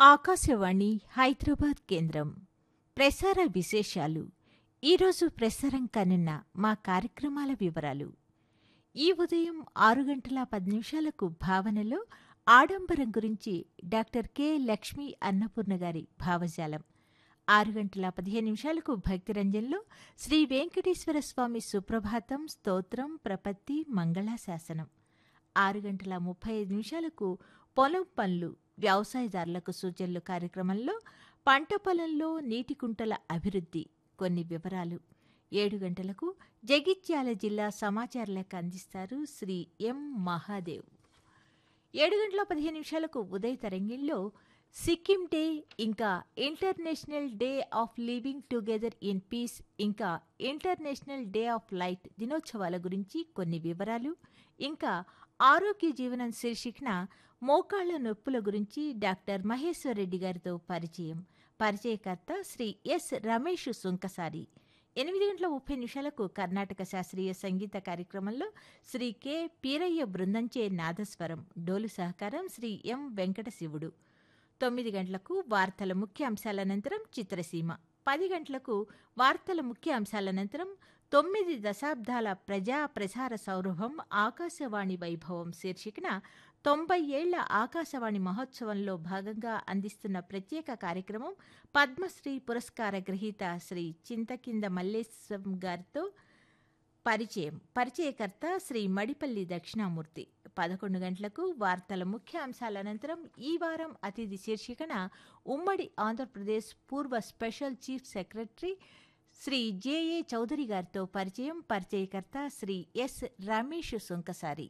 ఆకాశవాణి హైదరాబాద్ కేంద్రం ప్రసార విశేషాలు ఈరోజు ప్రసారం కానున్న మా కార్యక్రమాల వివరాలు ఈ ఉదయం ఆరు గంటల పది నిమిషాలకు భావనలో ఆడంబరం గురించి డాక్టర్ కె లక్ష్మీ అన్నపూర్ణ గారి భావజాలం ఆరు గంటల పదిహేను నిమిషాలకు భక్తిరంజన్లో శ్రీ వెంకటేశ్వర స్వామి సుప్రభాతం స్తోత్రం ప్రపత్తి మంగళాశాసనం ఆరు గంటల ముప్పై ఐదు నిమిషాలకు పొలం పనులు వ్యవసాయదారులకు సూచనలు కార్యక్రమంలో పంట పొలంలో నీటి కుంటల అభివృద్ధి కొన్ని వివరాలు ఏడు గంటలకు జగిత్యాల జిల్లా సమాచార లేఖ అందిస్తారు శ్రీ ఎం మహాదేవ్ ఏడు గంటల పదిహేను నిమిషాలకు ఉదయ తరంగిణిలో సిక్కిం డే ఇంకా international day of living together in peace ఇంకా ఇంటర్నేషనల్ డే ఆఫ్ లైట్ దినోత్సవాల గురించి కొన్ని వివరాలు ఇంకా ఆరోగ్య జీవనం శీర్షికన మోకాళ్ల నొప్పుల గురించి డాక్టర్ మహేశ్వర్ రెడ్డి గారితో పరిచయం పరిచయకర్త శ్రీ ఎస్ రమేష్ సుంకసారి ఎనిమిది గంటల ముప్పై నిమిషాలకు కర్ణాటక శాస్త్రీయ సంగీత కార్యక్రమంలో శ్రీ కె పీరయ్య బృందంచే నాదస్వరం డోలు సహకారం శ్రీ ఎం వెంకట శివుడు తొమ్మిది గంటలకు వార్తల ముఖ్య అంశాల అనంతరం చిత్రసీమ పది గంటలకు వార్తల ముఖ్య అంశాల అనంతరం తొమ్మిది దశాబ్దాల ప్రజా ప్రసార సౌరభం ఆకాశవాణి వైభవం శీర్షికన తొంభై ఏళ్ల ఆకాశవాణి మహోత్సవంలో భాగంగా అందిస్తున్న ప్రత్యేక కార్యక్రమం పద్మశ్రీ పురస్కార గ్రహీత శ్రీ చింతకింద మల్లేశం గారితో పరిచయం పరిచయకర్త శ్రీ మడిపల్లి దక్షిణామూర్తి పదకొండు గంటలకు వార్తల ముఖ్య అంశాల అనంతరం ఈ వారం అతిథి శీర్షికన ఉమ్మడి ఆంధ్రప్రదేశ్ పూర్వ special chief secretary Sri JA Chowdary గారితో పరిచయం పరిచయకర్త శ్రీ ఎస్ రమేష్ సుంకసారి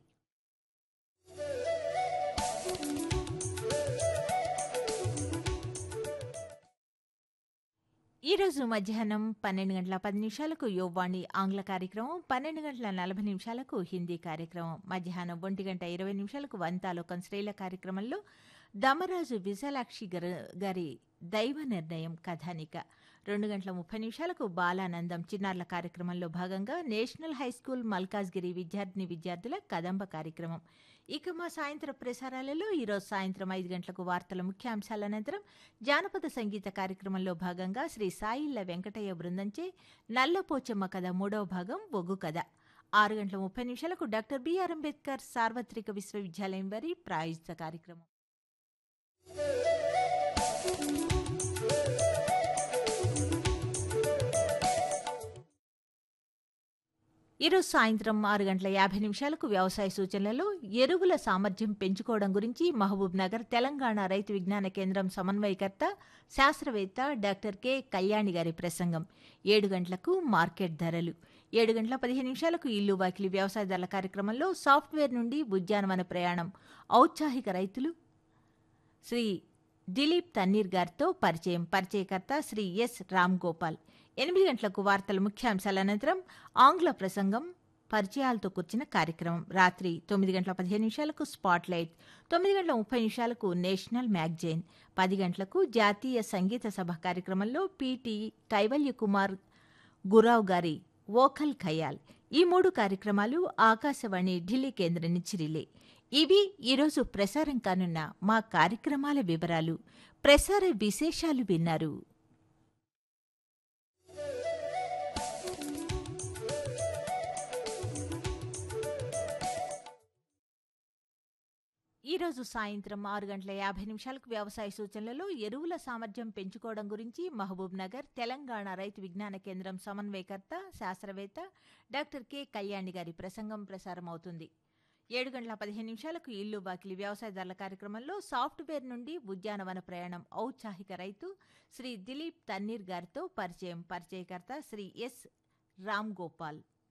ఈరోజు మధ్యాహ్నం పన్నెండు గంటల పది నిమిషాలకు యువవాణి ఆంగ్ల కార్యక్రమం పన్నెండు గంటల నలభై నిమిషాలకు హిందీ కార్యక్రమం మధ్యాహ్నం ఒంటి గంట ఇరవై నిమిషాలకు వంతాలోకం శ్రీల కార్యక్రమంలో దమరాజు విశాలాక్షి గారి దైవ నిర్ణయం కథానిక రెండు గంటల ముప్పై నిమిషాలకు బాలానందం చిన్నారుల కార్యక్రమంలో భాగంగా నేషనల్ హైస్కూల్ మల్కాజ్గిరి విద్యార్థిని విద్యార్థుల కదంబ కార్యక్రమం ఇక మా సాయంత్రం ప్రసారాలలో ఈరోజు సాయంత్రం ఐదు గంటలకు వార్తల ముఖ్యాంశాల అనంతరం జానపద సంగీత కార్యక్రమంలో భాగంగా శ్రీ సాయిల్ల వెంకటయ్య బృందంచే నల్లపోచమ్మ కథ మూడవ భాగం ఒగ్గు కథ ఆరు గంటల ముప్పై నిమిషాలకు డాక్టర్ బిఆర్ అంబేద్కర్ సార్వత్రిక విశ్వవిద్యాలయం వారి ప్రాయోజిత కార్యక్రమం ఈరోజు సాయంత్రం ఆరు గంటల యాభై నిమిషాలకు వ్యవసాయ సూచనలలో ఎరువుల సామర్థ్యం పెంచుకోవడం గురించి మహబూబ్ నగర్ తెలంగాణ రైతు విజ్ఞాన కేంద్రం సమన్వయకర్త శాస్త్రవేత్త డాక్టర్ కె కళ్యాణి గారి ప్రసంగం ఏడు గంటలకు మార్కెట్ ధరలు ఏడు గంటల పదిహేను నిమిషాలకు ఇల్లు వాకిలి వ్యవసాయదారుల కార్యక్రమంలో సాఫ్ట్వేర్ నుండి ఉద్యానవన ప్రయాణం ఔత్సాహిక రైతులు శ్రీ దిలీప్ తన్నీర్ గారితో పరిచయం పరిచయకర్త శ్రీ ఎస్ రామ్ గోపాల్ ఎనిమిది గంటలకు వార్తల ముఖ్యాంశాల అనంతరం ఆంగ్ల ప్రసంగం పరిచయాలతో కూర్చిన కార్యక్రమం రాత్రి తొమ్మిది గంటల పదిహేను నిమిషాలకు స్పాట్ లైట్ తొమ్మిది గంటల ముప్పై నిమిషాలకు నేషనల్ మ్యాగజైన్ పది గంటలకు జాతీయ సంగీత సభ కార్యక్రమంలో పీటీ కైవల్య కుమార్ గురావ్ గారి వోకల్ ఖయాల్ ఈ మూడు కార్యక్రమాలు ఆకాశవాణి ఢిల్లీ కేంద్రం నుంచి రిలే ఇవి ఈరోజు ప్రసారం కానున్న మా కార్యక్రమాల వివరాలు ప్రసార విశేషాలు విన్నారు ఈరోజు సాయంత్రం ఆరు గంటల యాభై నిమిషాలకు వ్యవసాయ సూచనలలో ఎరువుల సామర్థ్యం పెంచుకోవడం గురించి మహబూబ్ నగర్ తెలంగాణ రైతు విజ్ఞాన కేంద్రం సమన్వయకర్త శాస్త్రవేత్త డాక్టర్ కె కళ్యాణి గారి ప్రసంగం ప్రసారం అవుతుంది ఏడు గంటల పదిహేను నిమిషాలకు ఇల్లు బాకిలి వ్యవసాయదారుల కార్యక్రమంలో సాఫ్ట్వేర్ నుండి ఉద్యానవన ప్రయాణం ఔత్సాహిక రైతు శ్రీ దిలీప్ తన్నీర్ గారితో పరిచయం పరిచయకర్త శ్రీ ఎస్ రామ్ గోపాల్